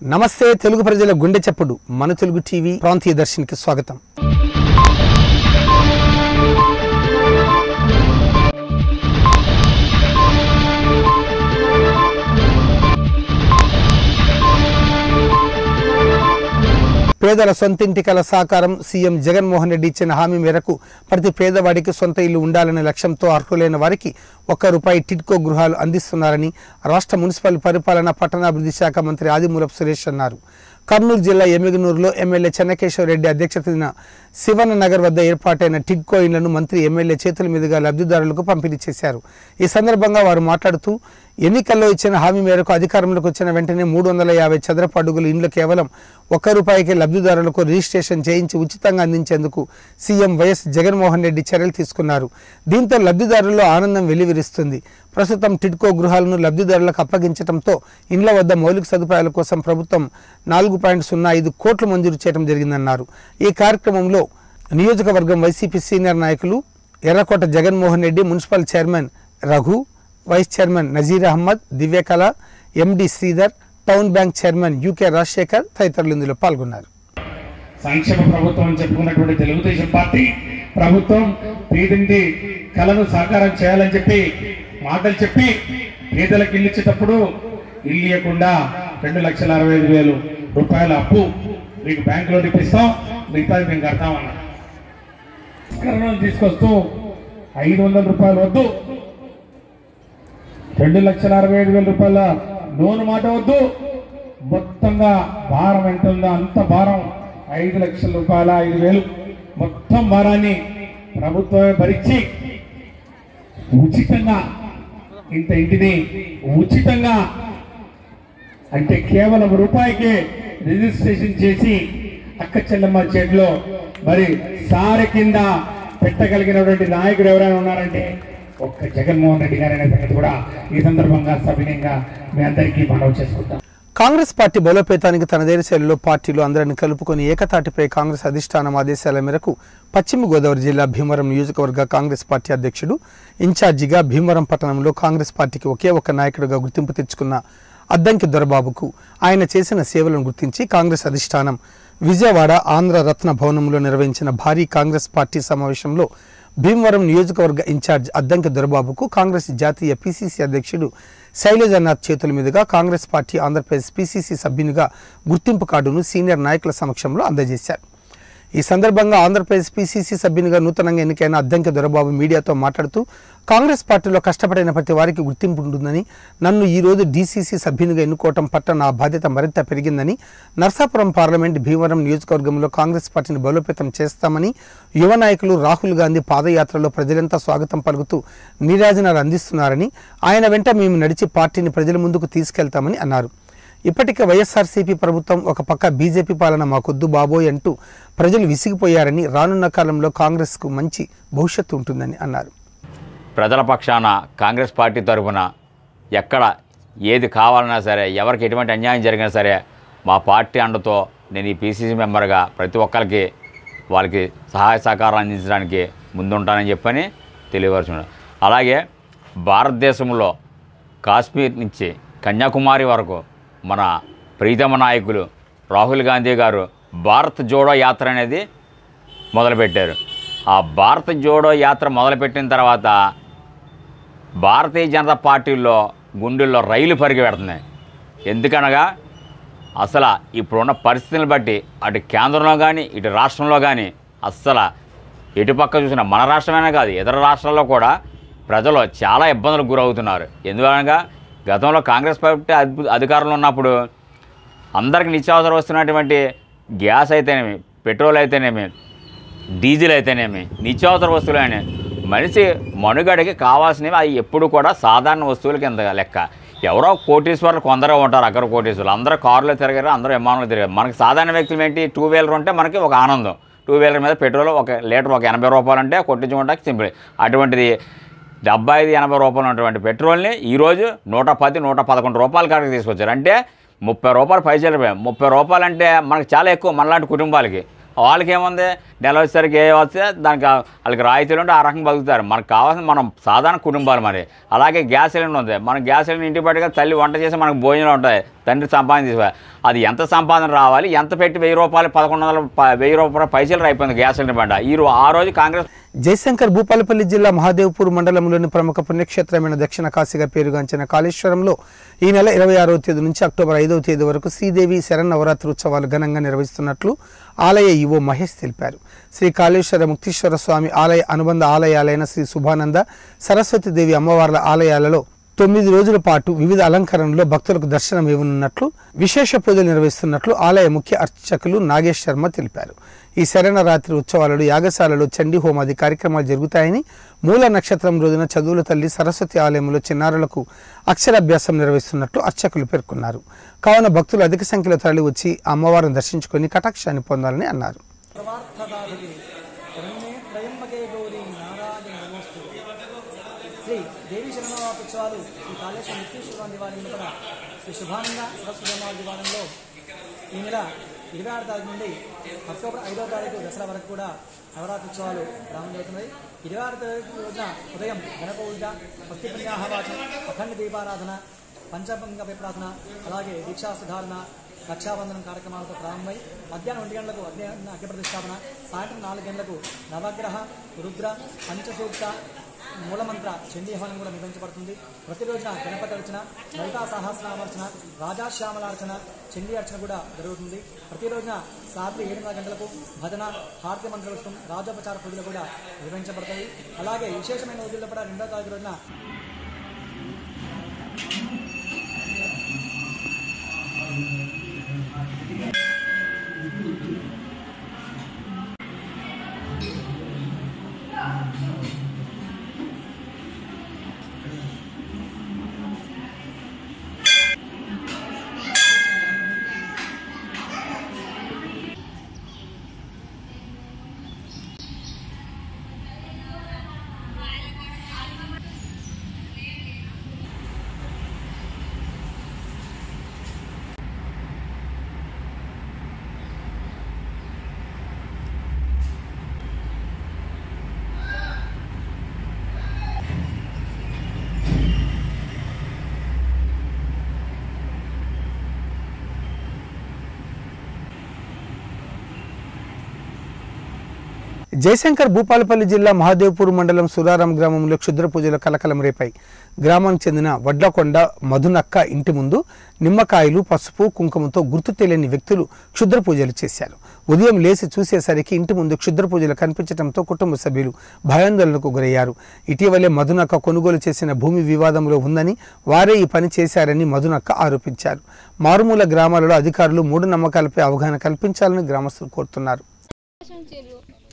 నమస్తే తెలుగు ప్రజల గుండె చప్పుడు మన తెలుగు టీవీ ప్రాంతీయ దర్శన్కి స్వాగతం పేదల సొంతింటి కల సాకారం సీఎం జగన్మోహన్ రెడ్డి ఇచ్చిన హామీ మేరకు ప్రతి పేదవాడికి సొంత ఇల్లు ఉండాలనే లక్ష్యంతో అర్హులైన వారికి ఒక్క రూపాయి టిడ్కో గృహాలు అందిస్తున్నారని రాష్ట్ర మున్సిపల్ పరిపాలన పట్టణాభివృద్ధి శాఖ మంత్రి ఆదిమూలపు సురేష్ అన్నారు కర్నూలు జిల్లా ఎమ్మిగనూరులో ఎమ్మెల్యే చెన్నకేశ్వరరెడ్డి అధ్యక్షతన శివన్న నగర్ వద్ద ఏర్పాటైన టిడ్కో ఇళ్లను మంత్రి ఎమ్మెల్యే చేతుల మీదుగా లబ్ధిదారులకు పంపిణీ చేశారు ఈ సందర్భంగా వారు మాట్లాడుతూ ఎన్నికల్లో ఇచ్చిన హామీ మేరకు అధికారంలోకి వచ్చిన వెంటనే మూడు వందల యాభై చదరపు అడుగుల ఇండ్లు కేవలం ఒక్క రూపాయికి లబ్ధిదారులకు రిజిస్ట్రేషన్ చేయించి ఉచితంగా అందించేందుకు సీఎం వైఎస్ జగన్మోహన్ రెడ్డి చర్యలు తీసుకున్నారు దీంతో లబ్ధిదారుల్లో ఆనందం వెల్లివిరుస్తుంది ప్రస్తుతం టిడ్కో గృహాలను లబ్ధిదారులకు అప్పగించడంతో ఇండ్ల వద్ద మౌలిక సదుపాయాల కోసం ప్రభుత్వం నాలుగు పాయింట్ సున్నా ఐదు కోట్లు మంజూరు చేయడం జరిగిందన్నారు ఈ కార్యక్రమంలో నియోజకవర్గం వైసీపీ సీనియర్ నాయకులు Errakota Jaganmohan Reddy municipal chairman Raghu vice chairman Nazeer Ahmed Divyakala MD Sridhar town bank chairman UK Rajasekhar తదితరులు ఇందులో పాల్గొన్నారు సంక్షేమ ప్రభుత్వం అని చెప్పుకున్నటువంటి తెలుగుదేశం పార్టీ ప్రభుత్వం పేదింటి కళను సాకారం చేయాలని చెప్పి మాటలు చెప్పి పేదలకు ఇల్లు ఇచ్చేటప్పుడు ఇల్లు ఇవ్వకుండా రెండు లక్షల అరవై ఐదు వేలు రూపాయల అప్పు మీకు బ్యాంకులో ఇప్పిస్తాం మిగతాది మేము కడతామన్నా సంస్కరణలు తీసుకొస్తూ ఐదు వందల రూపాయలు వద్దు రెండు లక్షల అరవై ఐదు వేల రూపాయల లోన్ మాట వద్దు మొత్తంగా భారం ఎంత ఉందో అంత భారం ఐదు లక్షల రూపాయల ఐదు వేలు మొత్తం భారాన్ని ప్రభుత్వమే భరించి ఉచితంగా ఇంత ఇంటిని ఉచితంగా అంటే కేవలం రూపాయికే రిజిస్ట్రేషన్ చేసి అక్క చెల్లెమ్మ చేతిలో మరి సారె కింద పెట్టగలిగినటువంటి నాయకుడు ఎవరైనా ఉన్నారంటే ఒక్క జగన్మోహన్ రెడ్డి గారు అనే సంగతి కూడా ఈ సందర్భంగా సవినయంగా మీ అందరికీ మనవి చేసుకుంటాం కాంగ్రెస్ పార్టీ బలోపేతానికి తనదైన శైలిలో పార్టీలు అందరిని కలుపుకొని ఏకతాటిపై కాంగ్రెస్ అధిష్టానం ఆదేశాల మేరకు పశ్చిమ గోదావరి జిల్లా భీమవరం నియోజకవర్గ కాంగ్రెస్ పార్టీ అధ్యక్షుడు ఇన్ఛార్జిగా భీమవరం పట్టణంలో కాంగ్రెస్ పార్టీకి ఒకే ఒక్క నాయకుడిగా గుర్తింపు తెచ్చుకున్న అద్దంకి దొరబాబుకు ఆయన చేసిన సేవలను గుర్తించి కాంగ్రెస్ అధిష్టానం విజయవాడ ఆంధ్ర రత్న భవనంలో నిర్వహించిన భారీ కాంగ్రెస్ పార్టీ సమావేశంలో భీమవరం నియోజకవర్గ ఇన్ఛార్జ్ అద్దంకి దొరబాబుకు కాంగ్రెస్ జాతీయ పీసీసీ అధ్యక్షుడు శైలజానాథ్ చేతుల మీదుగా కాంగ్రెస్ పార్టీ ఆంధ్రప్రదేశ్ పీసీసీ సభ్యునిగా గుర్తింపు కార్డును సీనియర్ నాయకుల సమక్షంలో అందజేశారు ఈ సందర్భంగా ఆంధ్రప్రదేశ్ పీసీసీ సభ్యునిగా నూతనంగా ఎన్నికైన అద్దంకి దొరబాబు మీడియాతో మాట్లాడుతూ కాంగ్రెస్ పార్టీలో కష్టపడిన ప్రతి వారికి గుర్తింపు ఉంటుందని నన్ను ఈ రోజు డీసీసీ సభ్యునిగా ఎన్నుకోవటం పట్ల నా బాధ్యత మరింత పెరిగిందని నర్సాపురం పార్లమెంట్ భీమవరం నియోజకవర్గంలో కాంగ్రెస్ పార్టీని బలోపేతం చేస్తామని యువ నాయకులు రాహుల్ గాంధీ పాదయాత్రలో ప్రజలంతా స్వాగతం పలుకుతూ నీరాజనాలు అందిస్తున్నారని ఆయన వెంట మేము నడిచి పార్టీని ప్రజల ముందుకు తీసుకెళ్తామని అన్నారు ఇప్పటికే వైఎస్ఆర్సీపీ ప్రభుత్వం ఒక పక్క బీజేపీ పాలన మాకొద్దు బాబోయ్ అంటూ ప్రజలు విసిగిపోయారని రానున్న కాలంలో కాంగ్రెస్కు మంచి భవిష్యత్తు ఉంటుందని అన్నారు ప్రజల పక్షాన కాంగ్రెస్ పార్టీ తరఫున ఎక్కడ ఏది కావాలన్నా సరే ఎవరికి ఎటువంటి అన్యాయం జరిగినా సరే మా పార్టీ అండతో నేను ఈ పీసీసీ మెంబర్గా ప్రతి ఒక్కరికి వాళ్ళకి సహాయ సహకారాలు అందించడానికి ముందుంటానని చెప్పని తెలియవరుచున్నాను అలాగే భారతదేశంలో కాశ్మీర్ నుంచి కన్యాకుమారి వరకు మన ప్రీతమ నాయకులు రాహుల్ గాంధీ గారు భారత్ జోడో యాత్ర అనేది మొదలుపెట్టారు ఆ భారత్ జోడో యాత్ర మొదలుపెట్టిన తర్వాత భారతీయ జనతా పార్టీలో గుండెల్లో రైలు పరిగి పెడుతున్నాయి ఎందుకనగా అసలు ఇప్పుడున్న పరిస్థితులను బట్టి అటు కేంద్రంలో కానీ ఇటు రాష్ట్రంలో కానీ అస్సలు ఎటుపక్క చూసినా మన రాష్ట్రమైనా కాదు ఇతర రాష్ట్రాల్లో కూడా ప్రజలు చాలా ఇబ్బందులకు గురవుతున్నారు ఎందుకనగా గతంలో కాంగ్రెస్ పార్టీ అధి- అధికారంలో ఉన్నప్పుడు అందరికి నిత్యావసర వస్తున్నటువంటి గ్యాస్ అయితేనేమి పెట్రోల్ అయితేనేమి డీజిల్ అయితేనేమి నిత్యావసర వస్తువులు అని మనిషి మనుగడకి కావాల్సినవి అవి ఎప్పుడు కూడా సాధారణ వస్తువుల కింద లెక్క ఎవరో కోటీశ్వరులు కొందరే ఉంటారు అక్కడ కోటీశ్వరులు అందరూ కారులో తిరగారు అందరూ విమానంలో తిరిగారు మనకి సాధారణ వ్యక్తులు ఏంటి టూ వీలర్ ఉంటే మనకి ఒక ఆనందం టూ వీలర్ మీద పెట్రోల్ ఒక లీటర్ ఒక ఎనభై రూపాయలు అంటే కొట్టించుకోవడానికి సింపుల్ అటువంటిది డెబ్బై ఐదు ఎనభై రూపాయలు ఉన్నటువంటి పెట్రోల్ని ఈరోజు నూట పది నూట పదకొండు రూపాయల కాడికి తీసుకొచ్చారు అంటే ముప్పై రూపాయలు పైసలు ముప్పై రూపాయలు అంటే మనకు చాలా ఎక్కువ మనలాంటి కుటుంబాలకి వాళ్ళకి ఏముంది నెల వచ్చేసరికి ఏ వస్తే దానికి ఆ- వాళ్ళకి రాయితీలు ఉంటే ఆ రకంగా బతుకుతారు మనకు కావాల్సిన మనం సాధారణ కుటుంబాలు మరి అలాగే గ్యాస్ సిలిండర్ ఉంది మన గ్యాస్ సిలిండర్ ఇంటికి పట్టుగా తల్లి వంట చేసి మనకు భోజనం ఉంటాయి తండ్రి సంపాదన తీసుకోవాలి అది ఎంత సంపాదన రావాలి ఎంత పెట్టి వెయ్యి రూపాయలు పదకొండు వందల ప- వెయ్యి రూపాయల పైసలు అయిపోయింది గ్యాస్ సిలిండర్ బండ ఈ రో- ఆ రోజు కాంగ్రెస్ జయశంకర్ భూపాలపల్లి జిల్లా మహాదేవ్పూర్ మండలంలోని ప్రముఖ పుణ్యక్షేత్రమైన దక్షిణ కాశీగా పేరుగాంచిన కాళేశ్వరంలో ఈ నెల ఇరవై ఆరవ తేదీ నుంచి అక్టోబర్ ఐదవ తేదీ వరకు శ్రీదేవి శరన్నవరాత్రి ఉత్సవాలు ఘనంగా నిర్వహిస్తున్నట్లు ఆలయ ఈవో మహేష్ తెలిపారు శ్రీ కాళేశ్వర ముక్తీశ్వర స్వామి ఆలయ అనుబంధ ఆలయాలైన శ్రీ శుభానంద సరస్వతీదేవి అమ్మవార్ల ఆలయాలలో తొమ్మిది రోజుల పాటు వివిధ అలంకరణలో భక్తులకు దర్శనం ఇవ్వనున్నట్లు విశేష పూజలు నిర్వహిస్తున్నట్లు ఆలయ ముఖ్య అర్చకులు నాగేష్ శర్మ తెలిపారు ఈ శరణ రాత్రి ఉత్సవాలలో యాగశాలలో చండీ హోమాది కార్యక్రమాలు జరుగుతాయని మూల నక్షత్రం రోజున చదువుల తల్లి సరస్వతి ఆలయంలో చిన్నారులకు అక్షరాభ్యాసం నిర్వహిస్తున్నట్లు అర్చకులు పేర్కొన్నారు కావున భక్తులు అధిక సంఖ్యలో తరలి వచ్చి అమ్మవారిని దర్శించుకొని కటాక్షాన్ని పొందాలని అన్నారు సర్వార్థదాధిని శరణ్యే త్రయంబకే గౌరీ నారాయణ నమోస్తు శ్రీ దేవి శరణోత్సవాలు శ్రీ కాళేశ్వర నిత్యేశ్వర దివాణి నూతన శ్రీ శుభానంద సరస్వతి దివాణంలో ఈ నెల ఇరవై ఆరు తారీఖు నుండి అక్టోబర్ ఐదవ తారీఖు దసరా వరకు కూడా నవరాత్రి ఉత్సవాలు ప్రారంభం జరుగుతున్నాయి ఇరవై ఆరు తారీఖు రోజున ఉదయం గణప పూజ భక్తి పుణ్యాహవాచన అఖండ దీపారాధన పంచభంగ విప్రాసన అలాగే దీక్షాసుధారణ రక్షాబంధనం కార్యక్రమాలతో ప్రారంభమై మధ్యాహ్నం ఒంటి గంటలకు అగ్ని అగ్ని ప్రతిష్టాపన సాయంత్రం నాలుగు గంటలకు నవగ్రహ రుద్ర పంచసూక్త మూలమంత్ర చండీహవనం కూడా నిర్వహించబడుతుంది ప్రతిరోజున గణపతి అర్చన లలితా సహస్రనామార్చన రాజాశ్యామలార్చన చండీ అర్చన కూడా జరుగుతుంది ప్రతి రోజున రాత్రి ఏడున్నర గంటలకు భజన హారతి మంత్రోత్సవం రాజోపచార పూజలు కూడా నిర్వహించబడతాయి అలాగే విశేషమైన రోజుల్లో కూడా రెండో తారీఖు రోజున జయశంకర్ భూపాలపల్లి జిల్లా మహాదేవ్పూర్ మండలం సురారం గ్రామంలో క్షుద్ర పూజల కలకలం రేపాయి గ్రామానికి చెందిన వడ్లకొండ మధునక్క ఇంటి ముందు నిమ్మకాయలు పసుపు కుంకుమతో గుర్తు తెలియని వ్యక్తులు క్షుద్ర పూజలు చేశారు ఉదయం లేచి చూసేసరికి ఇంటి ముందు క్షుద్ర పూజలు కనిపించడంతో కుటుంబ సభ్యులు భయాందోళనకు గురయ్యారు ఇటీవలే మధునక్క కొనుగోలు చేసిన భూమి వివాదంలో ఉందని వారే ఈ పని చేశారని మధునక్క ఆరోపించారు మారుమూల గ్రామాలలో అధికారులు మూఢనమ్మకాలపై అవగాహన కల్పించాలని గ్రామస్తులు కోరుతున్నారు ఉంచిర్రు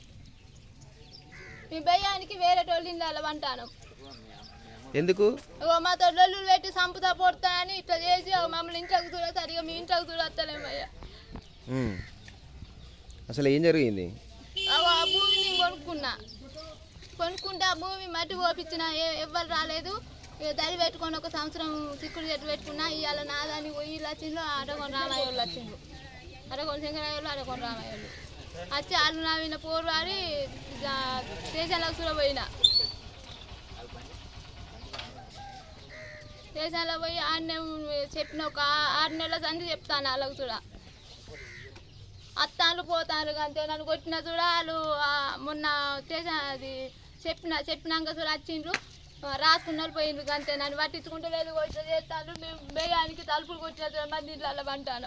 మీ భయానికి వేరే టోళ్ళు ఇళ్ళ వంటాను ఎందుకు ఓ మా తొడ్లు పెట్టి సంపుతా పొడతానని ఇట్లా చేసి ఓ మమ్మల్ని ఇంట్లోకి చూడ సరిగా మీ ఇంట్లోకి చూడత్తలేమయ్యా ఉమ్. అసలు ఏం జరిగింది ఆ భూమి నేను కొనుక్కున్నా కొనుక్కుంటే ఆ భూమి మట్టి పోపించిన ఏ- ఎవ్వరు రాలేదు ఇక దరి పెట్టుకొని ఒక సంవత్సరం చిక్కుడు చెట్టు పెట్టుకున్నా ఇవాళ నాదాన్ని పోయి వచ్చిండ్రు అడగొని రామయ్య వాళ్ళు వచ్చిండ్రు అడగొని శంకరయ్య వాళ్ళు అడగొని రామయ్య వాళ్ళు వచ్చి వాళ్ళు నవ్విన పోరు వారి ఇక స్టేషన్లకు కూడా పోయినా స్టేషన్లో పోయి ఆడనే చెప్పిన ఒక ఆ- ఆరు నెలల సంది చెప్తాను వాళ్ళకు కూడా అత్తాను పోతాను అంతే నన్ను కొట్టిన చూడ వాళ్ళు ఆ, మొన్న స్టేషన్ అది చెప్పిన చెప్పినాక చూడ వచ్చిండ్రు ఆ, రాసుకున్న వాళ్ళు పోయిండ్రు అంతే నన్ను పట్టించుకుంటలేదు కొట్టిన చేస్తాను మేము బేగానికి తలుపులు కొట్టిన చూడ మంది ఇంట్లో పంటాను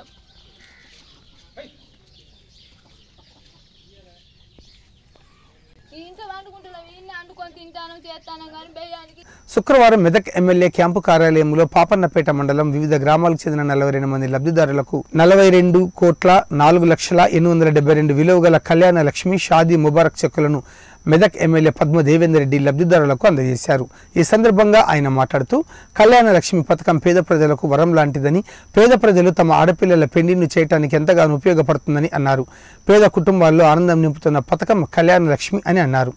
ఈ ఇంట్లో వండుకుంటున్నాం ఈయన్ని వండుకొని తింటాను చేస్తాను కానీ బేగానికి శుక్రవారం మెదక్ ఎమ్మెల్యే క్యాంపు కార్యాలయంలో పాపన్నపేట మండలం వివిధ గ్రామాలకు చెందిన నలభై రెండు మంది లబ్ధిదారులకు నలభై రెండు కోట్ల నాలుగు లక్షల ఎనిమిది వందల డెబ్బై రెండు విలువ గల కళ్యాణ లక్ష్మి షాదీ ముబారక్ చెక్కులను మెదక్ ఎమ్మెల్యే పద్మ దేవేందర్ రెడ్డి లబ్ధిదారులకు అందజేశారు ఈ సందర్భంగా ఆయన మాట్లాడుతూ కళ్యాణ లక్ష్మి పథకం పేద ప్రజలకు వరం లాంటిదని పేద ప్రజలు తమ ఆడపిల్లల పెళ్లిని చేయడానికి ఎంతగానో ఉపయోగపడుతుందని అన్నారు పేద కుటుంబాల్లో ఆనందం నింపుతున్న పథకం కళ్యాణ లక్ష్మి అని అన్నారు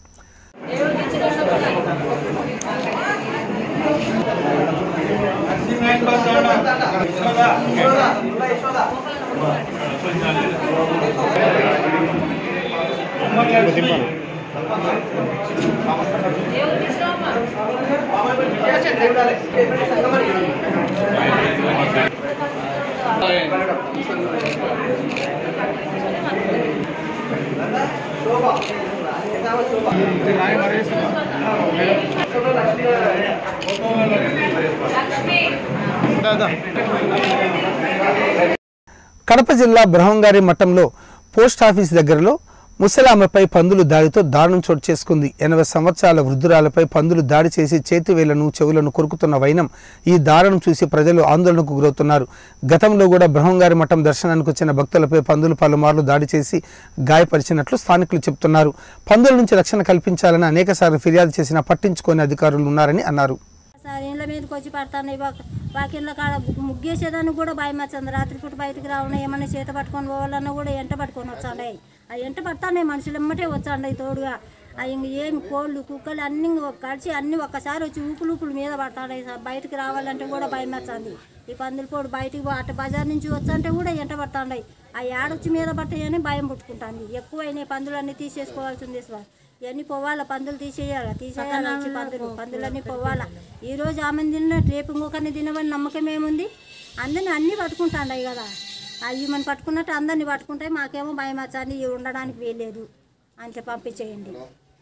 కడప జిల్లా బ్రహ్మంగారి మఠంలో పోస్ట్ ఆఫీస్ దగ్గరలో ముసలామెపై పందులు దాడితో దారుణం చోటు చేసుకుంది ఎనభై సంవత్సరాల వృద్ధురాలపై పందులు దాడి చేసి చేతివేళ్లను చెవులను కొరుకుతున్న వైనం ఈ దారుణం చూసి ప్రజలు ఆందోళనకు గురవుతున్నారు గతంలో కూడా బ్రహ్మంగారి మఠం దర్శనానికి వచ్చిన భక్తులపై పందులు పలుమార్లు దాడి చేసి గాయపరిచినట్లు స్థానికులు చెబుతున్నారు పందుల నుంచి రక్షణ కల్పించాలని అనేకసార్లు ఫిర్యాదు చేసినా పట్టించుకోని అధికారులు ఉన్నారని అన్నారు సార్ ఇండ్ల మీదకి వచ్చి పడతాను వాకిళ్ళ కాడ ముగ్గేసేదానికి కూడా భయం వచ్చింది రాత్రిపూట బయటికి రావడం ఏమన్నా చేత పట్టుకొని పోవాలన్నా కూడా ఎంట పట్టుకొని వచ్చాండే ఆ ఎంట పడతానే మనుషులు ఎమ్మటే వచ్చాండే తోడుగా ఆ ఇంక ఏం కోళ్ళు కుక్కలు అన్ని కలిసి అన్ని ఒక్కసారి వచ్చి ఊపులు ఊపులు మీద పడతాడే సార్ బయటికి రావాలంటే కూడా భయం వచ్చింది ఈ పందుల పోడు బయటికి పో- అటు బజార్ నుంచి వచ్చంటే కూడా ఎంట పడతాండే ఆ ఏడొచ్చి మీద పడతాయని భయం పుట్టుకుంటుంది ఎక్కువైన పందులన్నీ తీసేసుకోవాల్సింది సార్ ఇవన్నీ పోవాలా పందులు తీసేయాలా తీసేయాలి వచ్చి పందులు పందులన్నీ పోవాలా ఈ రోజు ఆమె తిన్నట్టు రేపు ఇంకొకరిని తినవని నమ్మకం ఏముంది అందరిని అన్నీ పట్టుకుంటాండాయి కదా అవి మనం పట్టుకున్నట్టు అందరిని పట్టుకుంటాయి మాకేమో భయం వచ్చాన్ని ఇవి ఉండడానికి వీల్లేదు అంతే పంపించేయండి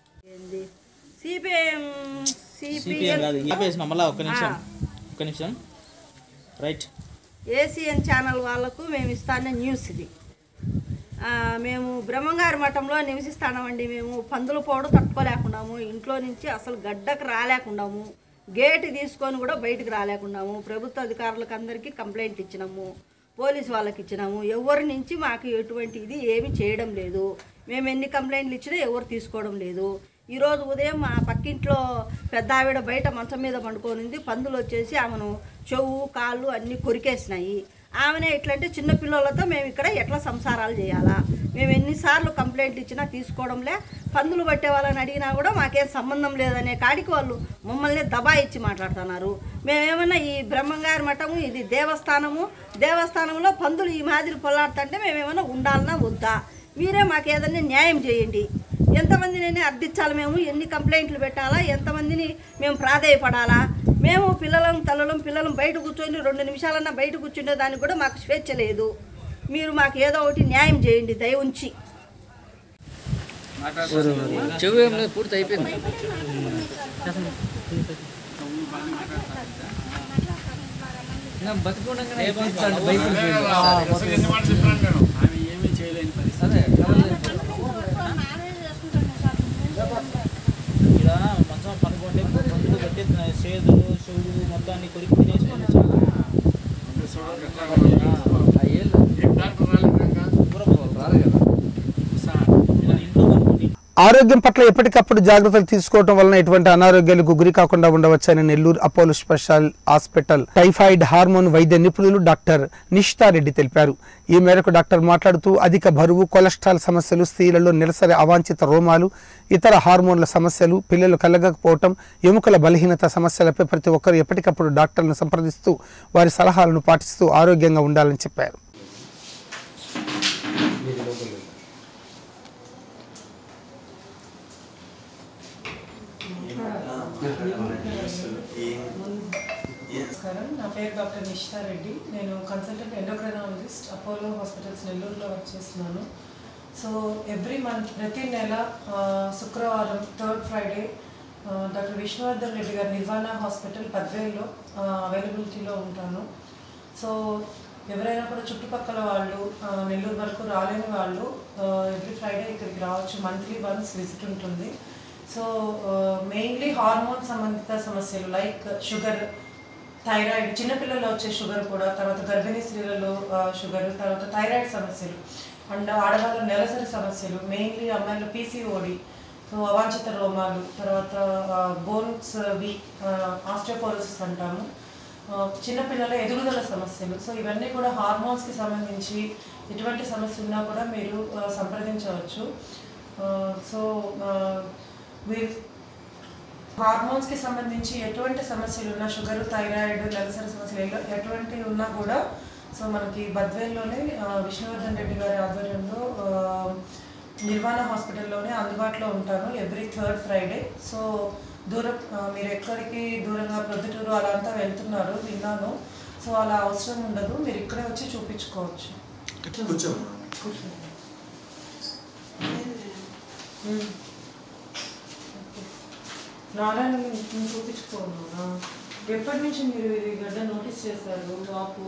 సిపిఎం సిపిఎం కాదు ఆపేసిన మళ్ళా ఒక్క నిమిషం ఒక్క నిమిషం రైట్ ఏసియన్ ఛానల్ వాళ్ళకు మేము ఇస్తానే న్యూస్ ఇది ఆ, మేము బ్రహ్మంగారి మఠంలో నివసిస్తామండి మేము పందుల పోవడం తట్టుకోలేకున్నాము ఇంట్లో నుంచి అసలు గడ్డకు రాలేకున్నాము గేటు తీసుకొని కూడా బయటికి రాలేకున్నాము ప్రభుత్వ అధికారులకు అందరికీ కంప్లైంట్ ఇచ్చినాము పోలీసు వాళ్ళకి ఇచ్చినాము ఎవరి నుంచి మాకు ఎటువంటి ఇది ఏమీ చేయడం లేదు మేము ఎన్ని కంప్లైంట్లు ఇచ్చినా ఎవరు తీసుకోవడం లేదు ఈరోజు ఉదయం మా పక్కింట్లో పెద్ద ఆవిడ బయట మంచం మీద పండుకొనింది పందులు వచ్చేసి ఆమెను చెవు కాళ్ళు అన్నీ కొరికేసినాయి ఆమెనే ఎట్లంటే చిన్న పిల్లలతో మేము ఇక్కడ ఎట్లా సంసారాలు చేయాలా మేము ఎన్నిసార్లు కంప్లైంట్ ఇచ్చినా తీసుకోవడంలే పందులు పట్టే వాళ్ళని అడిగినా కూడా మాకేం సంబంధం లేదనే కాడికి వాళ్ళు మమ్మల్ని దబాయిచ్చి మాట్లాడుతున్నారు మేమేమన్నా ఈ బ్రహ్మంగారి మఠము ఇది దేవస్థానము దేవస్థానంలో పందులు ఈ మాదిరి పొల్లాడుతుంటే మేమేమన్నా ఉండాలన్నా వద్దా మీరే మాకు ఏదన్నా న్యాయం చేయండి ఎంతమందిని అర్థించాలి మేము ఎన్ని కంప్లైంట్లు పెట్టాలా ఎంతమందిని మేము ప్రాధేయపడాలా మేము పిల్లలం తల్లలం పిల్లలం బయట కూర్చొని రెండు నిమిషాలన్నా బయట కూర్చుండే దానికి కూడా మాకు స్వేచ్ఛ లేదు మీరు మాకు ఏదో ఒకటి న్యాయం చేయండి దయ ఉంచి చెవు ఏం లేదు పూర్తి అయిపోయింది బతుకుండగానే అదే ఇక్కడ మంచం పనుకుంటే మందులు కట్టి చేతులు చెవులు మొత్తాన్ని కొరికి తినేసి ఇంట్లో పనుకొని ఆరోగ్యం పట్ల ఎప్పటికప్పుడు జాగ్రత్తలు తీసుకోవడం వలన ఎటువంటి అనారోగ్యాలకు గురి కాకుండా ఉండవచ్చని Nellore Apollo special hospital typhoid hormone వైద్య నిపుణులు డాక్టర్ నిష్ఠారెడ్డి తెలిపారు ఈ మేరకు డాక్టర్ మాట్లాడుతూ అధిక బరువు కొలెస్ట్రాల్ సమస్యలు స్త్రీలలో నిలసరి అవాంఛిత రోమాలు ఇతర హార్మోన్ల సమస్యలు పిల్లలు కలగకపోవటం ఎముకల బలహీనత సమస్యలపై ప్రతి ఒక్కరు ఎప్పటికప్పుడు డాక్టర్లను సంప్రదిస్తూ వారి సలహాలను పాటిస్తూ ఆరోగ్యంగా ఉండాలని చెప్పారు నమస్కారం నా పేరు డాక్టర్ నిషితా రెడ్డి నేను కన్సల్టెంట్ ఎండోక్రైనాలజిస్ట్ అపోలో హాస్పిటల్స్ నెల్లూరులో వర్క్ చేస్తున్నాను సో ఎవ్రీ మంత్ ప్రతి నెల ఆ, శుక్రవారం థర్డ్ ఫ్రైడే ఆ, డాక్టర్ విష్ణువర్ధన్ రెడ్డి గారి నిర్వాణ హాస్పిటల్ పద్వేలో అవైలబిలిటీలో ఉంటాను సో ఎవరైనా కూడా చుట్టుపక్కల వాళ్ళు ఆ, నెల్లూరు వరకు రాలేని వాళ్ళు ఎవ్రీ ఫ్రైడే ఇక్కడికి రావచ్చు మంత్లీ వన్స్ విజిట్ ఉంటుంది సో మెయిన్లీ హార్మోన్ సంబంధిత సమస్యలు లైక్ షుగర్ థైరాయిడ్ చిన్నపిల్లల్లో వచ్చే షుగర్ కూడా తర్వాత గర్భిణీ స్త్రీలలో ఆ, షుగర్ తర్వాత థైరాయిడ్ సమస్యలు అండ్ ఆడవాళ్ళ నెలసరి సమస్యలు మెయిన్లీ అమ్మాయిల పీసీఓడి సో అవాంఛిత రోమాలు తర్వాత బోన్స్ వి ఆస్ట్రోపోరోసిస్ అంటాము ఆ, చిన్నపిల్లల ఎదుగుదల సమస్యలు సో ఇవన్నీ కూడా హార్మోన్స్కి సంబంధించి ఎటువంటి సమస్య ఉన్నా కూడా మీరు ఆ, సంప్రదించవచ్చు ఆ, సో ఆ, మీరు హార్మోన్స్కి సంబంధించి ఎటువంటి సమస్యలు ఉన్నా షుగర్ థైరాయిడ్ నెలసరి సమస్యలు ఎల్ల- ఎటువంటి ఉన్నా కూడా సో మనకి బద్వేల్లోనే ఆ, విష్ణువర్ధన్ రెడ్డి గారి ఆధ్వర్యంలో ఆ, నిర్వాణ హాస్పిటల్లోనే అందుబాటులో ఉంటాను ఎవ్రీ థర్డ్ ఫ్రైడే సో దూరం ఆ, మీరు ఎక్కడికి దూరంగా ప్రొద్దుటూరు అలా అంతా వెళ్తున్నారు విన్నాను సో అలా అవసరం ఉండదు మీరు ఇక్కడే వచ్చి చూపించుకోవచ్చు కూర్చోండి. మ్మ్. ఓకే. నారాయణ నేను చూపించుకోను ఎప్పటి నుంచి మీరు ఇది గడ్డ నోటీస్ చేశారు వాపు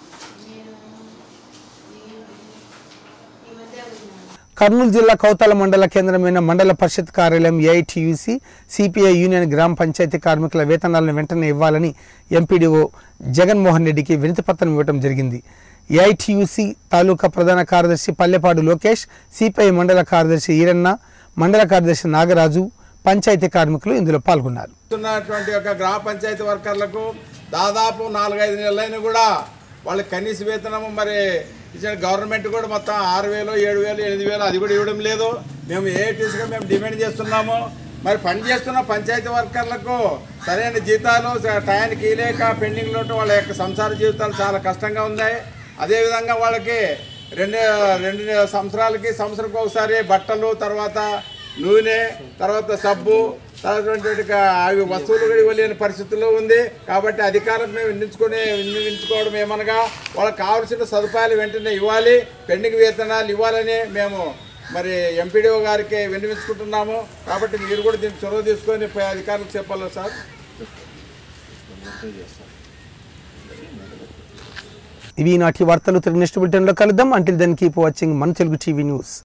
కర్నూలు జిల్లా కౌతాల మండల కేంద్రమైన మండల పరిషత్ కార్యాలయం ఏఐటియుసి సిపిఐ యూనియన్ గ్రామ పంచాయతీ కార్మికుల వేతనాలను వెంటనే ఇవ్వాలని ఎంపీడీఓ జగన్మోహన్ రెడ్డికి వినతిపత్రం ఇవ్వడం జరిగింది ఏఐటియుసి తాలూకా ప్రధాన కార్యదర్శి పల్లెపాడు లోకేష్ సిపిఐ మండల కార్యదర్శి ఈరన్న మండల కార్యదర్శి నాగరాజు పంచాయతీ కార్మికులు ఇందులో పాల్గొన్నారు ఉన్నటువంటి యొక్క గ్రామ పంచాయతీ వర్కర్లకు దాదాపు నాలుగైదు నెలలైనా కూడా వాళ్ళకి కనీస వేతనము మరి ఇచ్చిన గవర్నమెంట్ కూడా మొత్తం ఆరు వేలు ఏడు వేలు ఎనిమిది వేలు అది కూడా ఇవ్వడం లేదు మేము ఏటీసీగా మేము డిమాండ్ చేస్తున్నాము మరి పని చేస్తున్న పంచాయతీ వర్కర్లకు సరైన జీతాలు స- టయానికి ఇలేక పెండింగ్లో ఉంటే వాళ్ళ యొక్క సంసార జీవితాలు చాలా కష్టంగా ఉన్నాయి అదేవిధంగా వాళ్ళకి రెండు రెండు సంవత్సరాలకి సంవత్సరంకి ఒకసారి బట్టలు తర్వాత నూనె తర్వాత సబ్బు తర్వాత అవి వస్తువులు కూడా ఇవ్వలేని పరిస్థితుల్లో ఉంది కాబట్టి అధికారులకు మేము విన్నించుకునే విన్నవించుకోవడం ఏమనగా వాళ్ళకి కావాల్సిన సదుపాయాలు వెంటనే ఇవ్వాలి పెండింగ్ వేతనాలు ఇవ్వాలని మేము మరి ఎంపీడీఓ గారికి విన్నవించుకుంటున్నాము కాబట్టి మీరు కూడా దీన్ని చొరవ తీసుకొని పై అధికారులకు చెప్పాలి సార్ ఇవి నాటి వార్తలు తిరిగి నెక్స్ట్ బులెటిన్లో కలుద్దాం అంటిల్ దెన్ కీప్ వాచింగ్ మన తెలుగు టీవీ న్యూస్